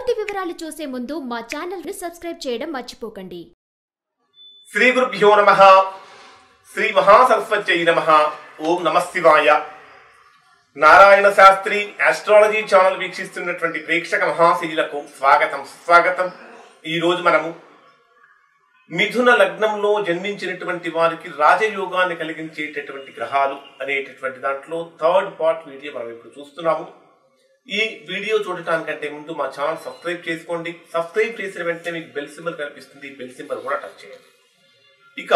పూర్తి వివరాలు చూసే ముందు మా ఛానల్ ని సబ్స్క్రైబ్ చేయడం మర్చిపోకండి శ్రీ గురుభ్యో నమ శ్రీ మహాసరస్వత్యై నమ ఓం నమ శివాయ నారాయణ శాస్త్రి ఆస్ట్రాలజీ ఛానల్ వీక్షిస్తున్నటువంటి ప్రేక్షక మహాశీలకు స్వాగతం స్వాగతం ఈ రోజు మనము మిథున లగ్నంలో జన్మించినటువంటి వారికి రాజయోగాన్ని కలిగించేటటువంటి గ్రహాలు అనేటటువంటి దాంట్లో థర్డ్ పార్ట్ వీడియో మనం ఇప్పుడు చూస్తున్నాము ఈ వీడియో చూడటానికంటే ముందు మా ఛానల్ సబ్స్క్రైబ్ చేసుకోండి సబ్స్క్రైబ్ చేసిన వెంటనే మీకు బెల్ సింబల్ కనిపిస్తుంది బెల్ సింబల్ కూడా టచ్ చేయండి ఇక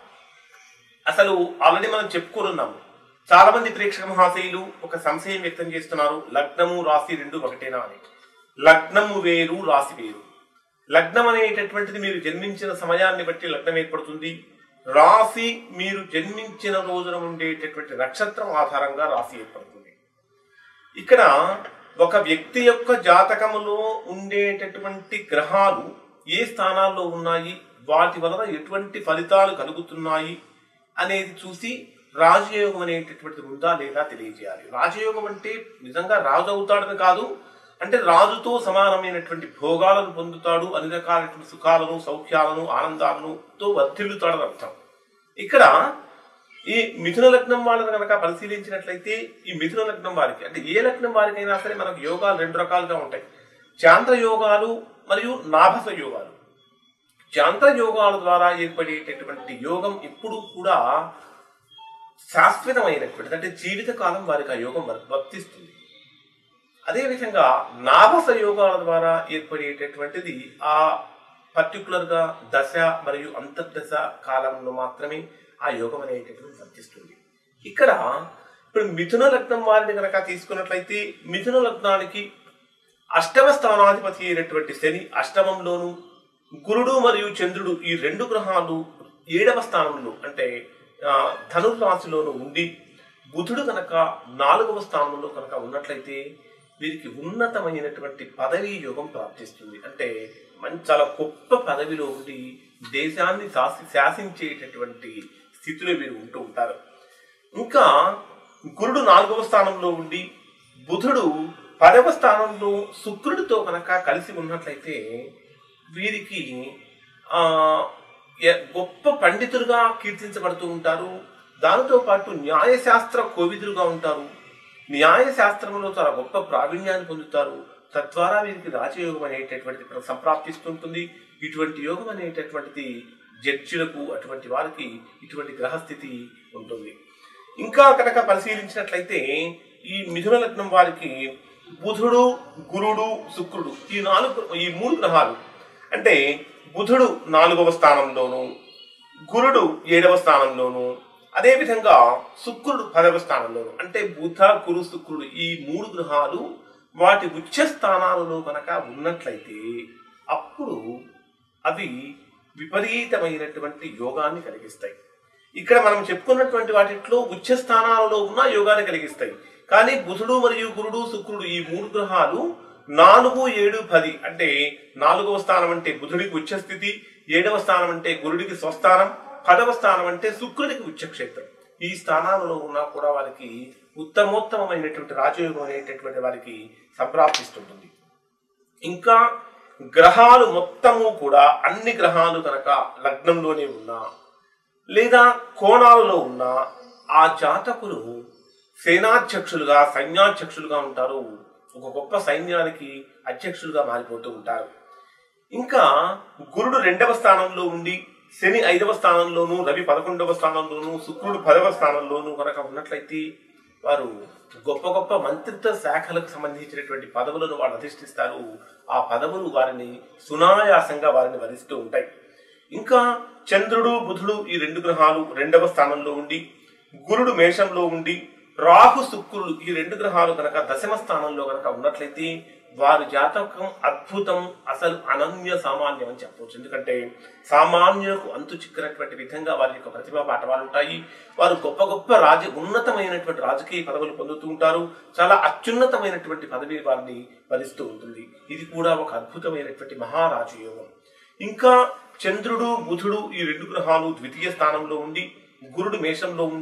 అసలు ఆల్రెడీ మనం చెప్పుకున్నాము చాలా మంది ప్రేక్షక మహాశయులు ఒక సంశయం వ్యక్తం చేస్తున్నారు లగ్నము రాశి రెండు ఒకటేనా అని లగ్నము వేరు రాశి వేరు లగ్నం అనేటటువంటిది మీరు జన్మించిన సమయాన్ని బట్టి లగ్నం ఏర్పడుతుంది రాశి మీరు జన్మించిన రోజున ఉండేటటువంటి నక్షత్రం ఆధారంగా రాశి ఏర్పడుతుంది ఇక్కడ ఒక వ్యక్తి యొక్క జాతకములో ఉండేటటువంటి గ్రహాలు ఏ స్థానాల్లో ఉన్నాయి వాటి వలన ఎటువంటి ఫలితాలు కలుగుతున్నాయి అనేది చూసి రాజయోగం అనేటటువంటిది ఉందా లేదా తెలియజేయాలి రాజయోగం అంటే నిజంగా రాజు అవుతాడని కాదు అంటే రాజుతో సమానమైనటువంటి భోగాలను పొందుతాడు అన్ని రకాలైనటువంటి సుఖాలను సౌఖ్యాలను ఆనందాలను తో వర్ధిల్లుతాడని అర్థం ఇక్కడ ఈ మిథున లగ్నం వాళ్ళని కనుక పరిశీలించినట్లయితే ఈ మిథున లగ్నం వారికి అంటే ఏ లగ్నం వారికైనా సరే మనకు యోగాలు రెండు రకాలుగా ఉంటాయి చాంద్ర యోగాలు మరియు నాభస యోగాలు చాంద్ర యోగాల ద్వారా ఏర్పడేటటువంటి యోగం ఎప్పుడు కూడా శాశ్వతమైనటువంటిది అంటే జీవితకాలం వారికి ఆ యోగం వర్- వర్తిస్తుంది అదేవిధంగా నాభస యోగాల ద్వారా ఏర్పడేటటువంటిది ఆ పర్టికులర్ గా దశ మరియు అంతర్దశ కాలంలో మాత్రమే ఆ యోగం అనేటటువంటి వర్తిస్తుంది ఇక్కడ ఇప్పుడు మిథున లగ్నం వారిని కనుక తీసుకున్నట్లయితే మిథున లగ్నానికి అష్టమ స్థానాధిపతి అయినటువంటి శని అష్టమంలోను గురుడు మరియు చంద్రుడు ఈ రెండు గ్రహాలు ఏడవ స్థానంలో అంటే ఆ, ధనుర్రాశిలోను ఉండి బుధుడు కనుక నాలుగవ స్థానంలో కనుక ఉన్నట్లయితే వీరికి ఉన్నతమైనటువంటి పదవీ యోగం ప్రాప్తిస్తుంది అంటే మంచి చాలా గొప్ప పదవిలో ఉండి దేశాన్ని శాసి శాసించేటటువంటి స్థితిలో వీరు ఉంటూ ఉంటారు ఇంకా గురుడు నాలుగవ స్థానంలో ఉండి బుధుడు పదవ స్థానంలో శుక్రుడితో కనుక కలిసి ఉన్నట్లయితే వీరికి ఆ ఎ- గొప్ప పండితులుగా కీర్తించబడుతూ ఉంటారు దానితో పాటు న్యాయశాస్త్ర కోవిదులుగా ఉంటారు న్యాయశాస్త్రంలో చాలా గొప్ప ప్రావీణ్యాన్ని పొందుతారు తద్వారా వీరికి రాజయోగం అనేటటువంటిది ప్ర- సంప్రాప్తిస్తుంటుంది ఇటువంటి యోగం అనేటటువంటిది జడ్జిలకు అటువంటి వారికి ఇటువంటి గ్రహస్థితి ఉంటుంది ఇంకా కనుక పరిశీలించినట్లయితే ఈ మిథున లగ్నం వారికి బుధుడు గురుడు శుక్రుడు ఈ నాలుగు ఈ మూడు గ్రహాలు అంటే బుధుడు నాలుగవ స్థానంలోను గురుడు ఏడవ స్థానంలోను అదేవిధంగా శుక్రుడు పదవ స్థానంలోను అంటే బుధ గురు శుక్రుడు ఈ మూడు గ్రహాలు వాటి ఉచ్చ స్థానాలలో కనుక ఉన్నట్లయితే అప్పుడు అవి విపరీతమైనటువంటి యోగాన్ని కలిగిస్తాయి ఇక్కడ మనం చెప్పుకున్నటువంటి వాటిలో ఉచ్చ స్థానాలలో ఉన్న యోగాన్ని కలిగిస్తాయి కానీ బుధుడు మరియు గురుడు శుక్రుడు ఈ మూడు గ్రహాలు నాలుగు ఏడు పది అంటే నాలుగవ స్థానం అంటే బుధుడికి ఉచ్చ స్థితి ఏడవ స్థానం అంటే గురుడికి స్వస్థానం పదవ స్థానం అంటే శుక్రుడికి ఉచ్చక్షేత్రం ఈ స్థానాలలో ఉన్నా కూడా వారికి ఉత్తమోత్తమైనటువంటి రాజయోగం అనేటటువంటి వారికి సంప్రాప్తిస్తుంటుంది ఇంకా గ్రహాలు మొత్తము కూడా అన్ని గ్రహాలు కనుక లగ్నంలోనే ఉన్నా లేదా కోణాలలో ఉన్న ఆ జాతకులు సేనాధ్యక్షులుగా సైన్యాధ్యక్షులుగా ఉంటారు ఒక గొప్ప సైన్యానికి అధ్యక్షులుగా మారిపోతూ ఉంటారు ఇంకా గురుడు రెండవ స్థానంలో ఉండి శని ఐదవ స్థానంలోను రవి పదకొండవ స్థానంలోను శుక్రుడు పదవ స్థానంలోను కనుక ఉన్నట్లయితే వారు గొప్ప గొప్ప మంత్రిత్వ శాఖలకు సంబంధించినటువంటి పదవులను వారు అధిష్ఠిస్తారు ఆ పదవులు వారిని సునాయాసంగా వారిని వరిస్తూ ఉంటాయి ఇంకా చంద్రుడు బుధుడు ఈ రెండు గ్రహాలు రెండవ స్థానంలో ఉండి గురుడు మేషంలో ఉండి రాహు శుక్రుడు ఈ రెండు గ్రహాలు కనుక దశమ స్థానంలో కనుక ఉన్నట్లయితే వారి జాతకం అద్భుతం అసలు అనన్య సామాన్యం అని చెప్పవచ్చు ఎందుకంటే సామాన్యులకు అంతు చిక్కనటువంటి విధంగా వారి యొక్క ప్రతిభా పాఠవాలు ఉంటాయి వారు గొప్ప గొప్ప రాజ ఉన్నతమైనటువంటి రాజకీయ పదవులు పొందుతూ ఉంటారు చాలా అత్యున్నతమైనటువంటి పదవి వారిని వరిస్తూ ఉంటుంది ఇది కూడా ఒక అద్భుతమైనటువంటి మహారాజయోగం ఇంకా చంద్రుడు బుధుడు ఈ రెండు గ్రహాలు ద్వితీయ స్థానంలో ఉండి గురుడు మేషంలో ఉండి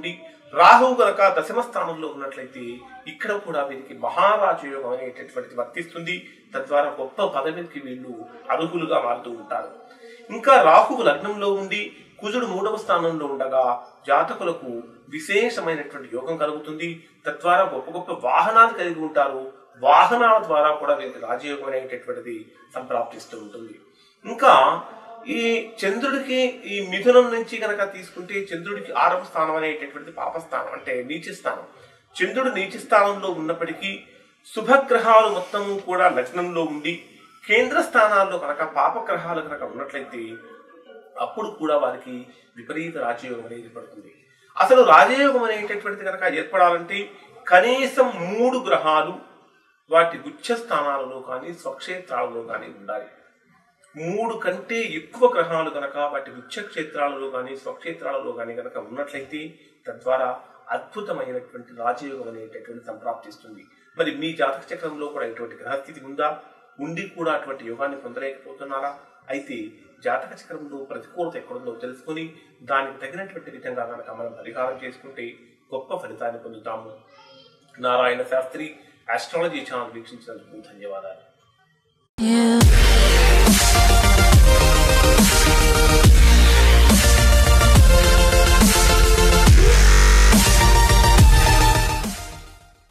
రాహువు గనక దశమ స్థానంలో ఉన్నట్లయితే ఇక్కడ కూడా వీరికి మహారాజ యోగం అనేటటువంటిది వర్తిస్తుంది తద్వారా గొప్ప పదవికి వీళ్ళు అర్హులుగా మారుతూ ఉంటారు ఇంకా రాహువు లగ్నంలో ఉండి కుజుడు మూడవ స్థానంలో ఉండగా జాతకులకు విశేషమైనటువంటి యోగం కలుగుతుంది తద్వారా గొప్ప గొప్ప వాహనాలు కలిగి ఉంటారు వాహనాల ద్వారా కూడా వీరికి రాజయోగం అనేటటువంటిది సంప్రాప్తిస్తూ ఉంటుంది ఇంకా ఈ చంద్రుడికి ఈ మిథునం నుంచి కనుక తీసుకుంటే చంద్రుడికి ఆరవ స్థానం అనేటటువంటిది పాపస్థానం అంటే నీచ స్థానం చంద్రుడు నీచ స్థానంలో ఉన్నప్పటికీ శుభగ్రహాలు మొత్తము కూడా లగ్నంలో ఉండి కేంద్ర స్థానాల్లో కనుక పాపగ్రహాలు కనుక ఉన్నట్లయితే అప్పుడు కూడా వారికి విపరీత రాజయోగం అనేది పడుతుంది అసలు రాజయోగం అనేటటువంటిది కనుక ఏర్పడాలంటే కనీసం మూడు గ్రహాలు వాటి గుచ్చ స్థానాలలో కానీ స్వక్షేత్రాలలో కానీ ఉండాలి మూడు కంటే ఎక్కువ గ్రహాలు గనక వాటి ఉచ్చ క్షేత్రాలలో కానీ స్వక్షేత్రాలలో కానీ గనక ఉన్నట్లయితే తద్వారా అద్భుతమైనటువంటి రాజయోగం అనేటటువంటి సంప్రాప్తిస్తుంది మరి మీ జాతక చక్రంలో కూడా ఇటువంటి గ్రహస్థితి ఉందా ఉండి కూడా అటువంటి యోగాన్ని పొందలేకపోతున్నారా అయితే జాతక చక్రంలో ప్రతికూలత ఎక్కడుందో తెలుసుకొని దానికి తగినటువంటి విధంగా కనుక మనం పరిహారం చేసుకుంటే గొప్ప ఫలితాన్ని పొందుతాము నారాయణ శాస్త్రి ఆస్ట్రాలజీ ఛానల్ వీక్షించినందుకు ధన్యవాదాలు